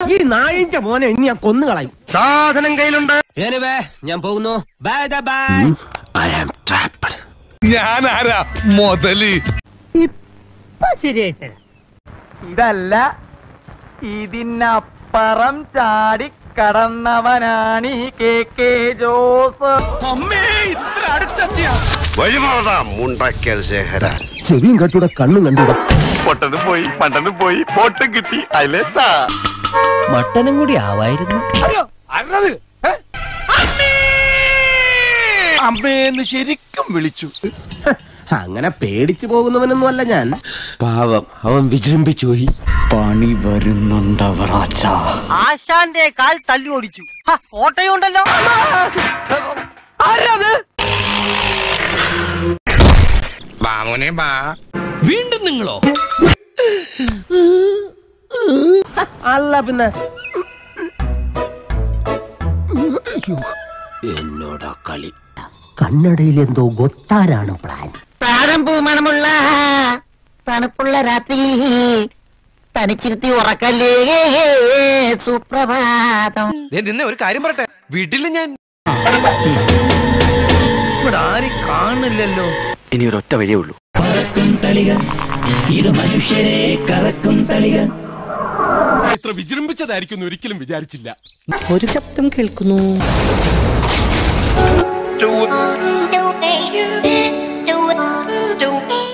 ഈ നായിന്റെ മോനെ ഇനി ഞാൻ കൊന്നുകളയും സാധനം കയ്യിലുണ്ട് ഞാൻ പോകുന്നു bye bye I am trapped ഞാൻ ആരാ മുതല് ഇതല്ല ഇതിനപ്പുറം ചാടി കടന്നവനാണ് ഈ കെ കെ ജോസ് വഴിമാറാ മുണ്ടക്കൽ ശേഖര ചെവിയും കെട്ടൂടെ കണ്ണും കണ്ടൂടെ പൊട്ടനും പോയി പണ്ടനും പോയി ഫോട്ടും കിട്ടി അയലേസാ മട്ടനും കൂടി ആവായിരുന്നു അമ്മേന്ന് ശരിക്കും വിളിച്ചു അങ്ങനെ പേടിച്ചു പോകുന്നവനൊന്നും അല്ല ഞാൻ പാവം അവൻ വിജൃംഭിച്ചു പോയി ആശാന്റെ കാൽ തല്ലി ഓടിച്ചു ഓട്ടയുണ്ടല്ലോ ആരത് ബാമോനെ ബാ വീണ്ടും നിങ്ങളോ അല്ല പിന്നെ എന്നോടാ കളി കണ്ണടയിൽ എന്തോ ഗൊത്താരാണ് പ്ലാൻ താരമ്പൂ മണമുള്ള തണുപ്പുള്ള രാത്രി തനിച്ചിരുത്തി ഉറക്കല്ലേ സുപ്രഭാതം നിന്നെ ഒരു കാര്യം പറയട്ടെ വീട്ടിൽ ഞാൻ ഇവിടെ ആരും കാണില്ലല്ലോ ഇനി ഒരൊറ്റ വഴിയേ ഉള്ളൂ ഇത്ര വിജൃംഭിച്ചതായിരിക്കും ഒരിക്കലും വിചാരിച്ചില്ല ഒരു ശബ്ദം കേൾക്കുന്നു do it, do it, do it.